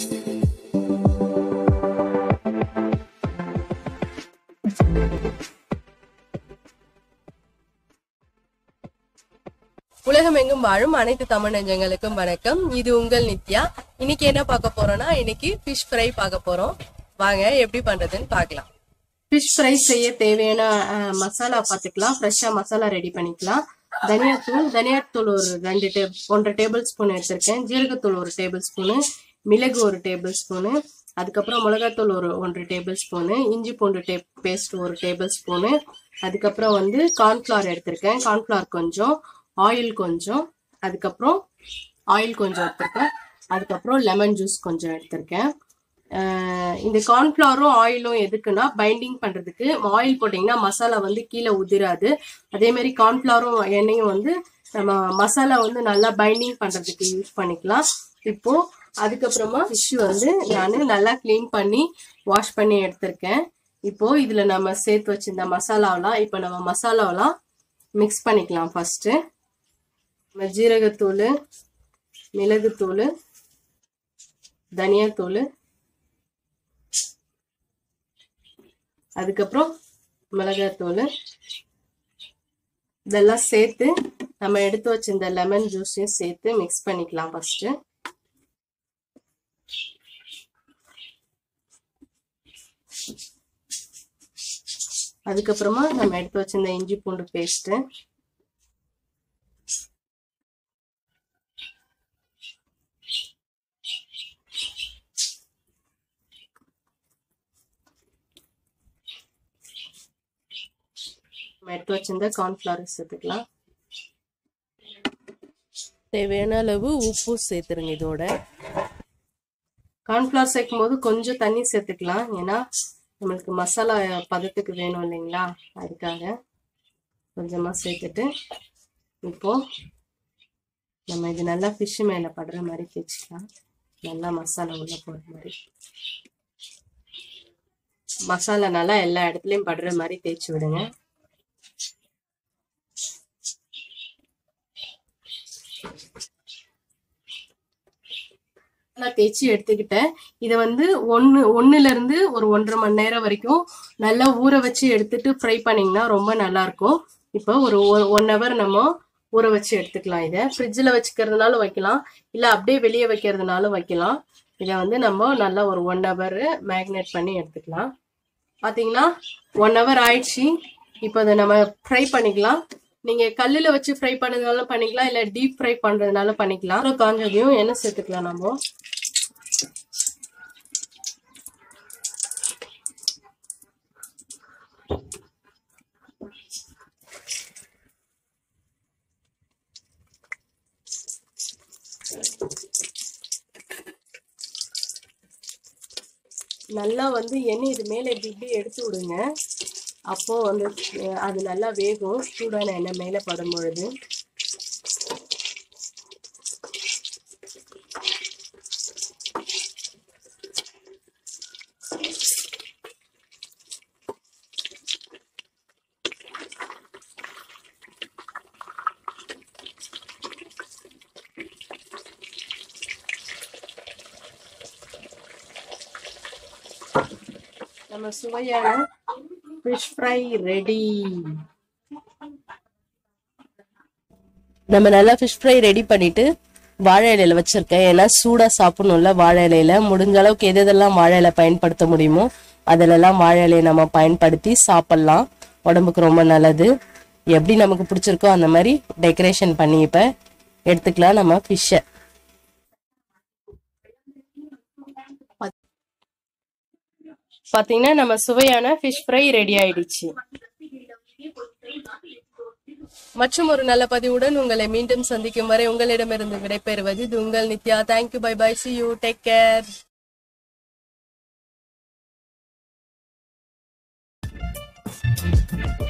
உலகம் எங்கும் வாழும் அனைத்து தமிழ் நெஞ்சங்களுக்கும் வணக்கம் இது உங்கள் நித்யா இன்னைக்கு என்ன பார்க்க போறோம்னா இன்னைக்கு ஃபிஷ் ஃப்ரை பார்க்க போறோம் வாங்க எப்படி பண்றதுன்னு பார்க்கலாம் ஃபிஷ் ஃப்ரை செய்ய தேவையான அஹ், மசாலா பார்த்துக்கலாம் ஃப்ரெஷ்ஷாக மசாலா ரெடி பண்ணிக்கலாம் தனியாத்தூள் தனியாத்தூள் ஒரு ரெண்டு டே ஒன்றரை டேபிள் ஸ்பூன் எடுத்திருக்கேன் ஜீரகத்தூள் ஒரு டேபிள் ஸ்பூனு மிளகு ஒரு டேபிள் ஸ்பூனு அதுக்கப்புறம் மிளகாத்தூள் ஒரு ஒன்றரை டேபிள் ஸ்பூனு இஞ்சி பூண்டு டே பேஸ்ட் ஒரு டேபிள் ஸ்பூனு அதுக்கப்புறம் வந்து கார்ன்ஃப்ளவர் எடுத்திருக்கேன் கார்ன்ஃப்ளவர் கொஞ்சம் ஆயில் கொஞ்சம் அதுக்கப்புறம் ஆயில் கொஞ்சம் எடுத்திருக்கேன் அதுக்கப்புறம் லெமன் ஜூஸ் கொஞ்சம் எடுத்திருக்கேன் அஹ் இந்த கார்ன்ஃப்ளவரும் ஆயிலும் எதுக்குன்னா பைண்டிங் பண்றதுக்கு ஆயில் போட்டிங்கன்னா மசாலா வந்து கீழே உதிராது அதே மாதிரி கார்ன்ஃப்ளவரும் எண்ணெயும் வந்து நம்ம மசாலா வந்து நல்லா பைண்டிங் பண்றதுக்கு யூஸ் பண்ணிக்கலாம் இப்போ அதுக்கப்புறமா ஃபிஷ் வந்து நான் நல்லா க்ளீன் பண்ணி வாஷ் பண்ணி எடுத்திருக்கேன் இப்போ இதுல நம்ம சேர்த்து வச்சிருந்த மசாலாவெல்லாம் இப்போ நம்ம மசாலாவெல்லாம் மிக்ஸ் பண்ணிக்கலாம் ஃபர்ஸ்ட் நம்ம ஜீரகத்தூள் மிளகுத்தூள் தனியாத்தூள் அதுக்கப்புறம் மிளகாத்தூள் இதெல்லாம் சேர்த்து நம்ம எடுத்து வச்சிருந்த லெமன் ஜூஸையும் சேர்த்து மிக்ஸ் பண்ணிக்கலாம் ஃபர்ஸ்ட் அதுக்கப்புறமா நம்ம எடுத்து வச்சிருந்த இஞ்சி பூண்டு பேஸ்ட்டு நம்ம எடுத்து வச்சிருந்த கார்ன்ஃப்ளவர் சேர்த்துக்கலாம் தேவையான அளவு உப்பு சேர்த்துருங்க இதோட கார்ன்ஃப்ளவர் சேர்க்கும் போது கொஞ்சம் தண்ணி சேர்த்துக்கலாம் ஏன்னா நம்மளுக்கு மசாலா பதத்துக்கு வேணும் இல்லைங்களா அதுக்காக கொஞ்சமாக சேர்த்துட்டு இப்போ நம்ம இது நல்லா ஃபிஷ் மேலே படுற மாதிரி தேய்ச்சிக்கலாம் நல்லா மசாலா உள்ள போடுற மாதிரி மசாலா நல்லா எல்லா இடத்துலையும் படுற மாதிரி தேய்ச்சி விடுங்க நல்லா தேய்ச்சி எடுத்துக்கிட்டேன் இதை வந்து ஒன்று ஒன்றுலேருந்து ஒரு ஒன்றரை மணி நேரம் வரைக்கும் நல்லா ஊற வச்சு எடுத்துட்டு ஃப்ரை பண்ணிங்கன்னா ரொம்ப நல்லா இருக்கும் இப்போ ஒரு ஒன் ஹவர் நம்ம ஊற வச்சு எடுத்துக்கலாம் இதை ஃப்ரிட்ஜில் வச்சுக்கிறதுனாலும் வைக்கலாம் இல்லை அப்படியே வெளியே வைக்கிறதுனாலும் வைக்கலாம் இதை வந்து நம்ம நல்லா ஒரு ஒன் ஹவர் மேக்னேட் பண்ணி எடுத்துக்கலாம் பார்த்தீங்கன்னா ஒன் ஹவர் ஆயிடுச்சு இப்போ அதை நம்ம ஃப்ரை பண்ணிக்கலாம் நீங்கள் கல்லில் வச்சு ஃப்ரை பண்ணதுனாலும் பண்ணிக்கலாம் இல்லை டீப் ஃப்ரை பண்ணுறதுனாலும் பண்ணிக்கலாம் அப்புறம் காஞ்சதையும் எண்ணெய் சேர்த்துக்கலாம் நம்ம நல்லா வந்து எண்ணெய் இது மேலே இப்படி இப்படி எடுத்து விடுங்க அப்போ வந்து அஹ், அது நல்லா வேகும் சூடான எண்ணெய் மேலே படும் பொழுது நம்ம சுவையான ஃபிஷ் ஃப்ரை ரெடி நம்ம நல்லா ஃபிஷ் ஃப்ரை ரெடி பண்ணிட்டு வாழை இலையில வச்சிருக்கேன் ஏன்னா சூடா சாப்பிடணும்ல வாழை இலையில முடிஞ்ச அளவுக்கு எது எதெல்லாம் வாழை இலை பயன்படுத்த முடியுமோ அதிலெல்லாம் வாழை இலையை நம்ம பயன்படுத்தி சாப்பிடலாம் உடம்புக்கு ரொம்ப நல்லது எப்படி நமக்கு பிடிச்சிருக்கோ அந்த மாதிரி டெக்கரேஷன் பண்ணி இப்ப எடுத்துக்கலாம் நம்ம ஃபிஷ்ஷை பாத்தீங்கன்னா நம்ம சுவையான ஃபிஷ் ஃப்ரை ரெடி ஆயிடுச்சு மற்றும் ஒரு நல்ல பதிவுடன் உங்களை மீண்டும் சந்திக்கும் வரை உங்களிடமிருந்து விடைபெறுவது இது உங்கள் Nithya thank you bye bye see you take care